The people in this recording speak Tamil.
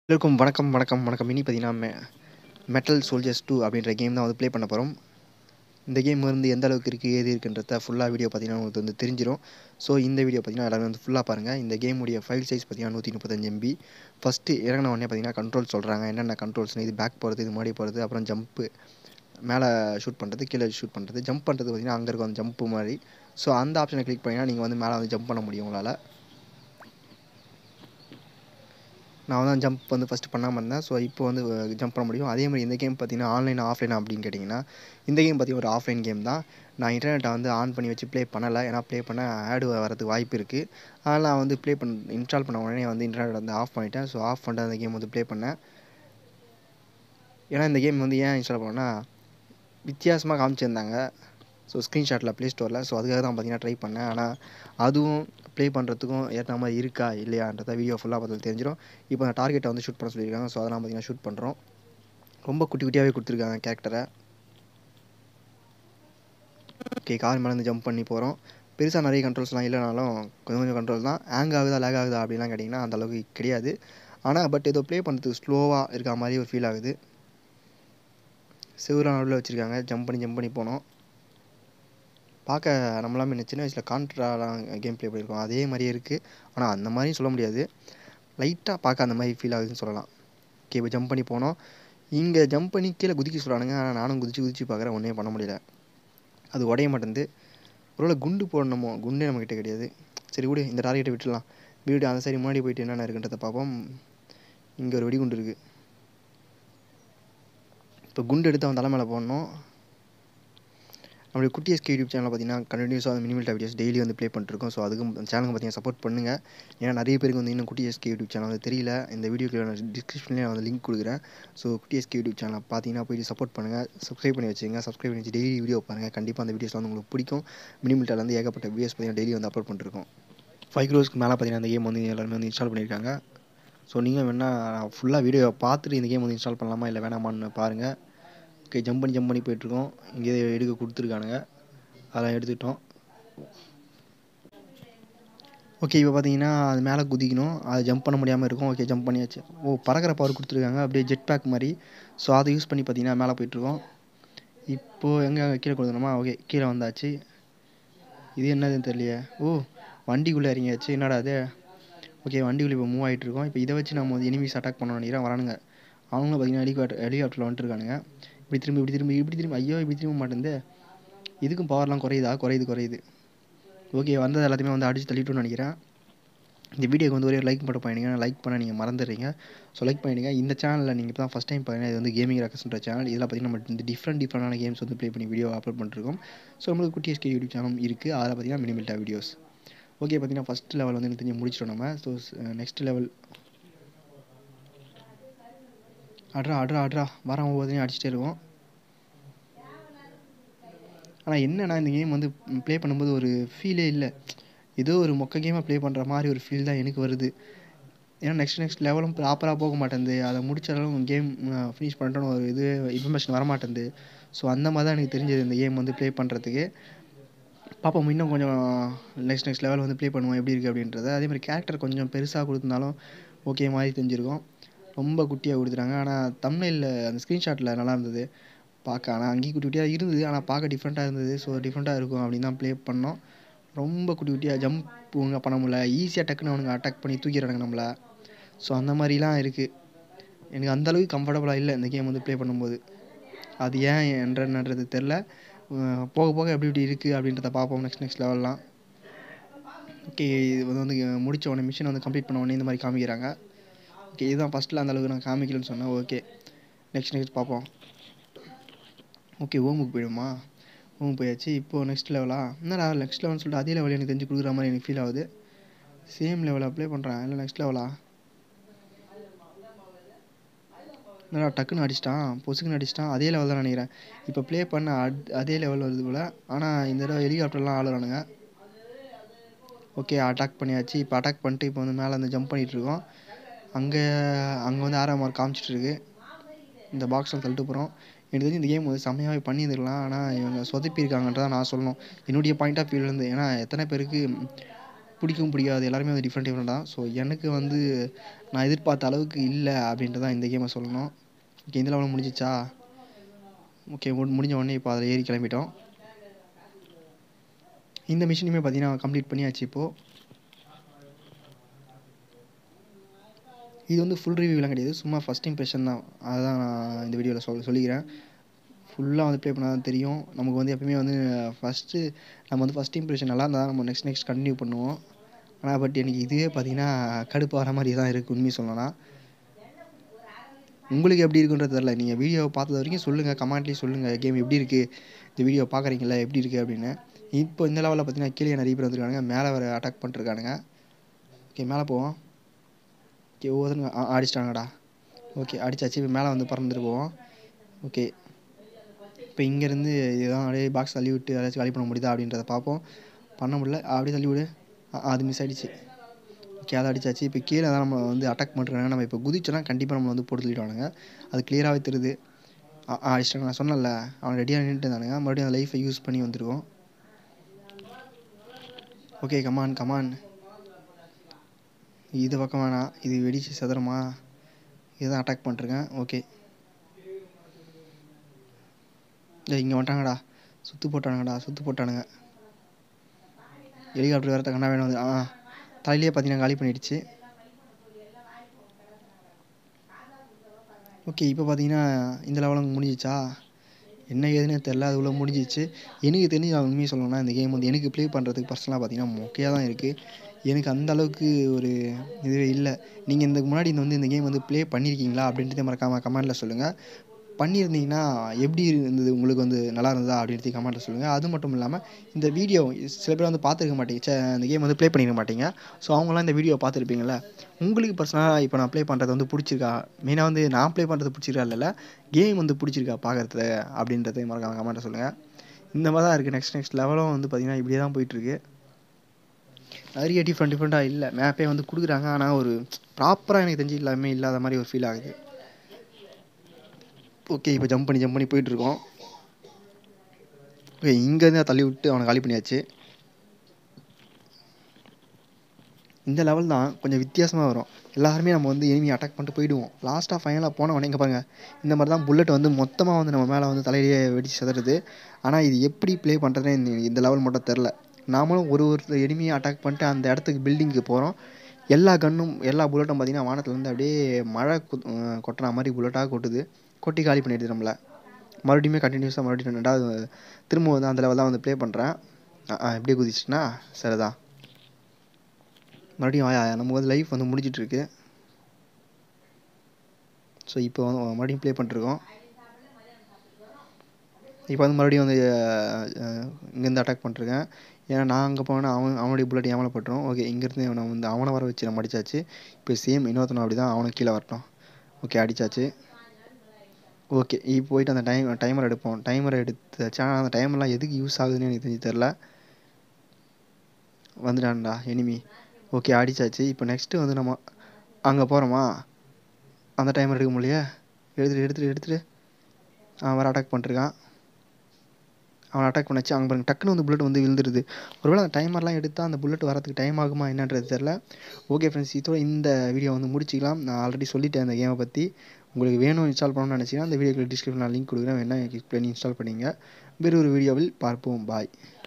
எல்லோருக்கும் வணக்கம் வணக்கம் வணக்கம் இனி பார்த்தீங்கன்னா மெ மெட்டல் சோல்ஜர்ஸ் டூ அப்படின்ற கேம் தான் வந்து ப்ளே பண்ண போகிறோம் இந்த கேம் வந்து எந்த அளவுக்கு இருக்குது ஏது இருக்குன்றத ஃபுல்லாக வீடியோ பார்த்தீங்கன்னா உங்களுக்கு வந்து தெரிஞ்சிடும் ஸோ இந்த வீடியோ பார்த்தீங்கன்னா எல்லாரும் வந்து ஃபுல்லாக பாருங்கள் இந்த கேமுடைய ஃபைல் சைஸ் பார்த்தீங்கன்னா நூற்றி முப்பத்தஞ்சு எம்பி ஃபஸ்ட்டு இறங்கின உடனே பார்த்தீங்கன்னா கண்ட்ரோல் சொல்கிறாங்க என்னென்ன கண்ட்ரோல்ஸ்னு இது பேக் போகிறது இது முன்னாடி போகிறது அப்புறம் ஜம்ப்பு மேலே ஷூட் பண்ணுறது கீழே ஷூட் பண்ணுறது ஜம்ப் பண்ணுறது பார்த்தீங்கன்னா அங்கே இருக்கும் அந்த ஜம்ப்பு மாதிரி ஸோ அந்த ஆப்ஷனை கிளிக் பண்ணிங்கன்னா நீங்கள் வந்து மேலே வந்து ஜம்ப் பண்ண முடியும் உங்களால் நான் வந்து ஜம்ப் வந்து ஃபஸ்ட்டு பண்ணாமல் இருந்தேன் ஸோ இப்போ வந்து ஜம்ப் பண்ண முடியும் அதே மாதிரி இந்த கேம் பார்த்தீங்கன்னா ஆன்லைன் ஆஃப்லைன் அப்படின்னு கேட்டிங்கன்னா இந்த கேம் பார்த்தீங்கன்னா ஒரு ஆஃப்லைன் கேம் தான் நான் இன்டர்நெட்டை வந்து ஆன் பண்ணி வச்சு ப்ளே பண்ணலை ஏன்னா ப்ளே பண்ண ஆடு வரதுக்கு வாய்ப்பு இருக்குது அதனால் நான் வந்து ப்ளே பண்ண இன்ஸ்டால் பண்ண உடனே வந்து இன்டர்நெட் வந்து ஆஃப் பண்ணிட்டேன் ஸோ ஆஃப் பண்ணிட்டு அந்த கேம் வந்து ப்ளே பண்ணேன் ஏன்னா இந்த கேம் வந்து ஏன் இன்ஸ்டால் பண்ணேன்னா வித்தியாசமாக காமிச்சிருந்தாங்க ஸோ ஸ்க்ரீன்ஷாட்டில் ப்ளே ஸ்டோரில் ஸோ அதுக்காக தான் பார்த்தீங்கன்னா ட்ரை பண்ணேன் ஆனால் அதுவும் ப்ளே பண்ணுறதுக்கும் ஏற்ற மாதிரி இருக்கா இல்லையான்றத வீடியோ ஃபுல்லாக பார்த்து தெரிஞ்சிடும் இப்போ நான் டார்கெட்டை வந்து ஷூட் பண்ண சொல்லியிருக்காங்க ஸோ அதெல்லாம் பார்த்தீங்கன்னா ஷூட் பண்ணுறோம் ரொம்ப குட்டி குட்டியாகவே கொடுத்துருக்காங்க கேரக்டரை ஓகே கார் மேலே ஜம்ப் பண்ணி போகிறோம் பெருசாக நிறைய கண்ட்ரோல்ஸ்லாம் இல்லைனாலும் கொஞ்சம் கொஞ்சம் கண்ட்ரோல் தான் ஹேங் ஆகுதா லேக் ஆகுதா அப்படிலாம் கேட்டிங்கன்னா அந்த அளவுக்கு கிடையாது ஆனால் பட் ஏதோ ப்ளே பண்ணுறதுக்கு ஸ்லோவாக இருக்க மாதிரி ஒரு ஃபீல் ஆகுது சிவரா நடுவில் வச்சுருக்காங்க ஜம்ப் பண்ணி ஜம்ப் பண்ணி போனோம் பார்க்க நம்மளாம் என்ன சின்ன வயசில் கான்ட்ராலாம் கேம் ப்ளே பண்ணியிருக்கோம் அதே மாதிரியே இருக்குது ஆனால் அந்த மாதிரியும் சொல்ல முடியாது லைட்டாக பார்க்க அந்த மாதிரி ஃபீல் ஆகுதுன்னு சொல்லலாம் ஓகே இப்போ ஜம்ப் பண்ணி போனோம் இங்கே ஜம்ப் பண்ணி கீழே குதிக்க சொல்கிறானுங்க ஆனால் நானும் குதிச்சு குதிச்சு பார்க்குறேன் ஒன்றே பண்ண முடியல அது உடைய மாட்டேங்குது ஒருவேளை குண்டு போடணுமோ குண்டே நம்மக்கிட்ட கிடையாது சரி விடு இந்த டார்கெட்டை விட்டுடலாம் வீடு அந்த சைடு முன்னாடி போயிட்டு என்னென்ன இருக்குன்றதை பார்ப்போம் இங்கே ஒரு வெடிகுண்டு இருக்குது இப்போ குண்டு எடுத்து அவன் தலை மேலே போடணும் நம்மளுடைய குட்டி எஸ்கே யூடியூப் சேனலில் பார்த்தீங்கன்னா கண்டினியூஸாக வந்து மினிமல் வீடியோஸ் டெய்லி வந்து ப்ளே பண்ணிருக்கோம் ஸோ அதுக்கும் சேனலுக்கு பார்த்தீங்கன்னா சப்போர்ட் பண்ணுங்கள் ஏன்னா நிறைய பேருக்கு வந்து இன்னும் குட்டி எஸ்கே யூடியூப் சேனல் வந்து தெரியல இந்த வீடியோக்கு நான் டிஸ்கிரிப்ஷன்லேயே நான் வந்து லிங்க் கொடுக்குறேன் ஸோ குட்டி எஸ்கே யூடியூப் சேனலை பார்த்தீங்கன்னா போயிட்டு சப்போர்ட் பண்ணுங்கள் சப்ஸ்கிரைப் பண்ணி வச்சுங்க சப்ஸ்கிரைப் பண்ணி வச்சு டெய்லி வீடியோ பாருங்கள் கண்டிப்பாக அந்த வீடியோஸ் வந்து உங்களுக்கு பிடிக்கும் மினிமில்ட்டால் வந்து ஏகப்பட்ட வீடியோஸ் பார்த்தீங்கன்னா டெய்லி வந்து அப்லோட் பண்ணிருக்கோம் ஃபைவ் க்ரோஸ்க்கு மேலே பார்த்தீங்கன்னா அந்த கேம் வந்து எல்லாருமே வந்து இன்ஸ்டால் பண்ணியிருக்காங்க ஸோ நீங்கள் வேணால் ஃபுல்லாக வீடியோ பார்த்துட்டு இந்த கேம் வந்து இன்ஸ்டால் பண்ணலாமா இல்லை வேணாமான்னு பாருங்கள் ஓகே ஜம்ப் பண்ணி ஜம்ப் பண்ணி போயிட்டுருக்கோம் இங்கே எடுக்க கொடுத்துருக்கானுங்க அதெல்லாம் எடுத்துக்கிட்டோம் ஓகே இப்போ பார்த்தீங்கன்னா அது மேலே குதிக்கணும் அது ஜம்ப் பண்ண முடியாமல் இருக்கும் ஓகே ஜம்ப் பண்ணியாச்சு ஓ பறக்கிற பவர் கொடுத்துருக்காங்க அப்படியே ஜெட் பேக் மாதிரி ஸோ அதை யூஸ் பண்ணி பார்த்தீங்கன்னா மேலே போயிட்டுருக்கோம் இப்போது எங்கே கீழே கொடுக்கணுமா ஓகே கீழே வந்தாச்சு இது என்னதுன்னு தெரியலையே ஓ வண்டிக்குள்ளே இறங்கியாச்சு என்னடா அது ஓகே வண்டிக்குள்ளே இப்போ மூவ் ஆகிட்டு இருக்கோம் இப்போ இதை வச்சு நம்ம வந்து எனிமீஸ் அட்டாக் பண்ண நினைக்கிறேன் வரானுங்க அவங்களும் பார்த்தீங்கன்னா ஹெலிகாப்டர் ஹெலிகாப்டரில் வந்துட்டுருக்கானுங்க இப்படி திரும்பி இப்படி திரும்பி இப்படி திரும்பி ஐயோ இப்படி திரும்ப மாட்டேங்குது இதுக்கும் பவர்லாம் குறையுதா குறையுது குறையுது ஓகே வந்தது எல்லாத்தையுமே வந்து அடித்து தள்ளிட்டோன்னு நினைக்கிறேன் இந்த வீடியோக்கு வந்து ஒரே லைக் மட்டும் பண்ணிடுங்க லைக் பண்ண நீங்கள் மறந்துடுறீங்க ஸோ லைக் பண்ணிடுங்க இந்த சேனலில் நீங்கள் இப்போ தான் ஃபஸ்ட் டைம் பாருங்கள் இது வந்து கேமிங் ரெக்கஸ்ன்ற சேனல் இதில் பார்த்தீங்கன்னா நம்ம இந்த டிஃப்ரெண்ட் டிஃப்ரெண்டான கேம்ஸ் வந்து ப்ளே பண்ணி வீடியோ அப்லோட் பண்ணிருக்கோம் ஸோ நம்மளுக்கு குட்டி எஸ்கே யூடியூப் சேனல் இருக்குது அதில் பார்த்தீங்கன்னா மினிமில்டா வீடியோஸ் ஓகே பார்த்தீங்கன்னா ஃபஸ்ட் லெவல் வந்து எனக்கு தெரிஞ்சு முடிச்சிட்டோம் நம்ம ஸோ நெக்ஸ்ட் லெவல் அட்ரா அட்ரா அட்ரா வரான் ஒவ்வொருத்தையும் அடிச்சுட்டே இருக்கும் ஆனால் என்னன்னா இந்த கேம் வந்து ப்ளே பண்ணும்போது ஒரு ஃபீலே இல்லை ஏதோ ஒரு மொக்க கேமாக ப்ளே பண்ணுற மாதிரி ஒரு ஃபீல் தான் எனக்கு வருது ஏன்னா நெக்ஸ்ட் நெக்ஸ்ட் லெவலும் ப்ராப்பராக போக மாட்டேங்குது அதை முடிச்சாலும் கேம் ஃபினிஷ் பண்ணிட்டோன்னு ஒரு இது இன்ஃபர்மேஷன் வர மாட்டேங்குது ஸோ அந்த மாதிரி தான் எனக்கு தெரிஞ்சது இந்த கேம் வந்து ப்ளே பண்ணுறதுக்கு பார்ப்போம் இன்னும் கொஞ்சம் நெக்ஸ்ட் நெக்ஸ்ட் லெவல் வந்து ப்ளே பண்ணுவோம் எப்படி இருக்குது அப்படின்றத அதே மாதிரி கேரக்டர் கொஞ்சம் பெருசாக கொடுத்துருந்தாலும் ஓகே மாதிரி தெரிஞ்சிருக்கும் ரொம்ப குட்டியாக கொடுத்துட்டாங்க ஆனால் தமிழில் அந்த ஸ்க்ரீன்ஷாட்டில் நல்லா இருந்தது பார்க்க ஆனால் அங்கேயும் குட்டி குட்டியாக இருந்தது ஆனால் பார்க்க டிஃப்ரெண்ட்டாக இருந்தது ஸோ டிஃப்ரெண்ட்டாக இருக்கும் அப்படின்னு தான் ப்ளே பண்ணோம் ரொம்ப குட்டி குட்டியாக ஜம்ப் ஒழுங்காக பண்ண முடியல ஈஸியாக டக்குன்னு அவனுங்க அட்டாக் பண்ணி தூக்கிடுறாங்க நம்மளை ஸோ அந்த மாதிரிலாம் இருக்குது எனக்கு அந்தளவுக்கு கம்ஃபர்டபுளாக இல்லை இந்த கேம் வந்து ப்ளே பண்ணும்போது அது ஏன் என்றன்றது தெரில போக போக எப்படி இப்படி இருக்குது அப்படின்றத பார்ப்போம் நெக்ஸ்ட் நெக்ஸ்ட் லெவல்லாம் ஓகே இது வந்து முடித்த உடனே மிஷின் வந்து கம்ப்ளீட் பண்ண உடனே இந்த மாதிரி காமிக்கிறாங்க ஓகே இதுதான் ஃபஸ்ட்டில் அந்த அளவுக்கு நான் காமிக்கலன்னு சொன்னேன் ஓகே நெக்ஸ்ட் நெக்ஸ்ட் பார்ப்போம் ஓகே ஓமுக்கு போயிடுமா ஓம் போயாச்சு இப்போது நெக்ஸ்ட் லெவலா என்னடா நெக்ஸ்ட் லெவல்னு சொல்லிட்டு அதே லெவல் எனக்கு தெரிஞ்சு கொடுக்குற மாதிரி எனக்கு ஃபீல் ஆகுது சேம் லெவல் அப்ளை பண்ணுறேன் இல்லை நெக்ஸ்ட் லெவலா என்னடா டக்குன்னு அடிச்சிட்டான் பொசுக்குன்னு அடிச்சிட்டான் அதே லெவல் தான் நினைக்கிறேன் இப்போ ப்ளே பண்ண அட் அதே லெவல் வருது போல் ஆனால் இந்த தடவை ஹெலிகாப்டர்லாம் ஆளுறானுங்க ஓகே அட்டாக் பண்ணியாச்சு இப்போ அட்டாக் பண்ணிட்டு இப்போ வந்து மேலே வந்து ஜம்ப் பண்ணிகிட்ருக்கோம் அங்கே அங்கே வந்து ஆறாம் மார்க் காமிச்சிட்ருக்கு இந்த பாக்ஸில் தள்ளிட்டு போகிறோம் எனக்கு தெரிஞ்சு இந்த கேம் வந்து செம்மையாகவே பண்ணியிருந்துருக்கலாம் ஆனால் இவங்க சொதப்பியிருக்காங்கன்றதான் நான் சொல்லணும் என்னுடைய பாயிண்ட் ஆஃப் வியூலேருந்து ஏன்னா எத்தனை பேருக்கு பிடிக்கும் பிடிக்காது எல்லாருமே வந்து டிஃப்ரெண்ட் டிஃப்ரெண்ட் தான் ஸோ எனக்கு வந்து நான் எதிர்பார்த்த அளவுக்கு இல்லை அப்படின்ட்டு தான் இந்த கேமை சொல்லணும் ஓகே இந்த லெவலில் முடிஞ்சிச்சா ஓகே முடிஞ்ச உடனே இப்போ அதில் ஏறி கிளம்பிட்டோம் இந்த மிஷினுமே பார்த்தீங்கன்னா கம்ப்ளீட் பண்ணியாச்சு இப்போது இது வந்து ஃபுல் ரிவ்யூலாம் கிடையாது சும்மா ஃபஸ்ட் இம்ப்ரெஷன் தான் அதுதான் நான் இந்த வீடியோவில் சொல் சொல்லிக்கிறேன் ஃபுல்லாக வந்து ப்ளே பண்ணால் தான் தெரியும் நமக்கு வந்து எப்பயுமே வந்து ஃபஸ்ட்டு நம்ம வந்து ஃபஸ்ட் இம்ப்ரெஷன் நல்லா இருந்தால் நம்ம நெக்ஸ்ட் நெக்ஸ்ட் கண்டினியூ பண்ணுவோம் ஆனால் பட் எனக்கு இதுவே பார்த்தீங்கன்னா கடுப்பு வர மாதிரி தான் இருக்குது உண்மையை சொல்லணும்னா உங்களுக்கு எப்படி இருக்குன்றது தெரில நீங்கள் வீடியோவை பார்த்தது வரைக்கும் சொல்லுங்கள் கமெண்ட்லேயும் சொல்லுங்கள் கேம் எப்படி இருக்குது இந்த வீடியோ பார்க்குறீங்களா எப்படி இருக்குது அப்படின்னு இப்போ இந்த லெவலில் பார்த்தீங்கன்னா கீழே நிறைய பேர் வந்துருக்கானுங்க மேலே வர அட்டாக் பண்ணிட்டுருக்கானுங்க ஓகே மேலே போவோம் ஓகே ஒவ்வொருத்தருங்க ஆ அடிச்சிட்டாங்கடா ஓகே அடிச்சாச்சு இப்போ மேலே வந்து பறந்துட்டு போவோம் ஓகே இப்போ இங்கேருந்து இதுதான் அப்படியே பாக்ஸ் தள்ளி விட்டு ஏதாச்சும் காலி பண்ண முடியுதா அப்படின்றத பார்ப்போம் பண்ண முடியல அப்படியே தள்ளி விடு ஆ அது மிஸ் ஆகிடுச்சு ஓகே அதை அடிச்சாச்சு இப்போ கீழே தான் நம்ம வந்து அட்டாக் பண்ணுறாங்க நம்ம இப்போ குதிச்சோன்னா கண்டிப்பாக நம்ம வந்து போட்டு தள்ளிடுவானுங்க அது கிளியராகவே தெரியுது அடிச்சிட்டாங்க நான் சொன்னேன்ல அவன் ரெடியாக நின்றுட்டு இருந்தானுங்க மறுபடியும் அந்த லைஃப்பை யூஸ் பண்ணி வந்துருக்கோம் ஓகே கமான் கமான் இது பக்கம் வேணாம் இது வெடிச்சு சதுரமா இதுதான் அட்டாக் பண்ணிருக்கேன் ஓகே இங்கே வந்துட்டாங்கடா சுற்று போட்டானுங்கடா சுற்று போட்டானுங்க ஹெலிகாப்டர் வேறு கண்ணா வேணும் வந்து ஆ தலையிலேயே பார்த்தீங்கன்னா காலி பண்ணிடுச்சு ஓகே இப்போ பார்த்தீங்கன்னா இந்த லெவலும் முடிஞ்சிச்சா என்ன ஏதுன்னே தெரில அது உள்ள முடிஞ்சிச்சு எனக்கு தெரிஞ்சு நான் உண்மையை சொல்லணும்னா இந்த கேம் வந்து எனக்கு ப்ளே பண்ணுறதுக்கு பர்சனலாக பார்த்தீங்கன்னா மொக்கையாக தான் இருக்குது எனக்கு அந்த அளவுக்கு ஒரு இதுவே இல்லை நீங்கள் இதுக்கு முன்னாடி இந்த வந்து இந்த கேம் வந்து ப்ளே பண்ணியிருக்கீங்களா அப்படின்றத மறக்காமல் கமெண்ட்டில் சொல்லுங்கள் பண்ணியிருந்தீங்கன்னா எப்படி இருந்தது உங்களுக்கு வந்து நல்லா இருந்ததா அப்படின்றது கமெண்ட்டில் சொல்லுங்கள் அது மட்டும் இல்லாமல் இந்த வீடியோ சில பேர் வந்து பார்த்துருக்க மாட்டீங்க சே இந்த கேம் வந்து ப்ளே பண்ணியிருக்க மாட்டீங்க ஸோ அவங்களாம் இந்த வீடியோ பார்த்துருப்பீங்கள உங்களுக்கு பர்சனலாக இப்போ நான் ப்ளே பண்ணுறது வந்து பிடிச்சிருக்கா மெயினாக வந்து நான் ப்ளே பண்ணுறது பிடிச்சிருக்கா இல்லை கேம் வந்து பிடிச்சிருக்கா பார்க்குறது அப்படின்றத மறக்காம கமெண்ட்டில் சொல்லுங்கள் இந்த மாதிரி தான் இருக்குது நெக்ஸ்ட் நெக்ஸ்ட் லெவலும் வந்து பார்த்திங்கன்னா இப்படியே தான் போயிட்டுருக்கு நிறைய டிஃப்ரெண்ட் டிஃப்ரெண்ட்டாக இல்லை மேப்பே வந்து கொடுக்குறாங்க ஆனால் ஒரு ப்ராப்பராக எனக்கு தெரிஞ்சு எல்லாமே இல்லாத மாதிரி ஒரு ஃபீல் ஆகுது ஓகே இப்போ ஜம்ப் பண்ணி ஜம்ப் பண்ணி போயிட்டுருக்கோம் ஓகே இங்கேருந்து தள்ளி விட்டு அவனை காலி பண்ணியாச்சு இந்த லெவல் தான் கொஞ்சம் வித்தியாசமாக வரும் எல்லாருமே நம்ம வந்து எனிமி அட்டாக் பண்ணிட்டு போயிடுவோம் லாஸ்ட்டாக ஃபைனலாக போன உடனே இங்கே பாருங்கள் இந்த மாதிரி தான் புல்லட் வந்து மொத்தமாக வந்து நம்ம மேலே வந்து தலையிலேயே வெடிச்சு செதறது ஆனால் இது எப்படி ப்ளே பண்ணுறதுனே இந்த இந்த லெவல் மட்டும் தெரில நாமளும் ஒரு ஒரு எனிமியை அட்டாக் பண்ணிட்டு அந்த இடத்துக்கு பில்டிங்க்கு போகிறோம் எல்லா கன்னும் எல்லா புல்லட்டும் பார்த்திங்கன்னா வானத்துலேருந்து அப்படியே மழை கொட்டுற மாதிரி புல்லட்டாக கொட்டுது கொட்டி காலி பண்ணிடுது நம்மளை மறுபடியும் கண்டினியூஸாக மறுபடியும் ரெண்டாவது திரும்ப வந்து அந்த லெவல் தான் வந்து ப்ளே பண்ணுறேன் எப்படி குதிச்சுன்னா சரிதான் மறுபடியும் நமக்கு வந்து லைஃப் வந்து முடிஞ்சிட்ருக்கு ஸோ இப்போ வந்து மறுபடியும் ப்ளே பண்ணிருக்கோம் இப்போ வந்து மறுபடியும் வந்து இங்கேருந்து அட்டாக் பண்ணிருக்கேன் ஏன்னா நான் அங்கே போனேன்னா அவன் அவனுடைய புல்லட் ஏமலை பட்டுரும் ஓகே இங்கேருந்து அவனை வந்து அவனை வர வச்சு நம்ம அடித்தாச்சு இப்போ சேம் இன்னொருத்தனும் அப்படி தான் அவனுக்கு கீழே வரட்டும் ஓகே அடித்தாச்சு ஓகே இப்போ போயிட்டு அந்த டைம் டைமர் எடுப்போம் டைமர் எடுத்தாச்சு ஆனால் அந்த டைமர்லாம் எதுக்கு யூஸ் ஆகுதுன்னு எனக்கு தெரிஞ்சு தெரில வந்துட்டான்டா எனிமி ஓகே அடித்தாச்சு இப்போ நெக்ஸ்ட்டு வந்து நம்ம அங்கே போகிறோமா அந்த டைமர் எடுக்க முடியலையே எடுத்துட்டு எடுத்துட்டு எடுத்துட்டு அவன் வர அட்டாக் பண்ணிருக்கான் அவன் அட்டாக் பண்ணாச்சு அங்கே பாருங்க டக்குன்னு வந்து புல்லட் வந்து விழுந்துருது ஒருவேளை அந்த டைமர்லாம் எடுத்தால் அந்த புல்லட் வரதுக்கு டைம் ஆகுமா என்னன்றது தெரில ஓகே ஃப்ரெண்ட்ஸ் இதோட இந்த வீடியோ வந்து முடிச்சிக்கலாம் நான் ஆல்ரெடி சொல்லிட்டேன் அந்த கேமை பற்றி உங்களுக்கு வேணும் இன்ஸ்டால் பண்ணணும்னு நினச்சிங்கன்னா அந்த வீடியோக்கு டிஸ்கிரிப்ஷனில் லிங்க் கொடுக்குறேன் வேணால் கிளிக் பண்ணி இன்ஸ்டால் பண்ணிங்க வேறு ஒரு வீடியோவில் பார்ப்போம் பாய்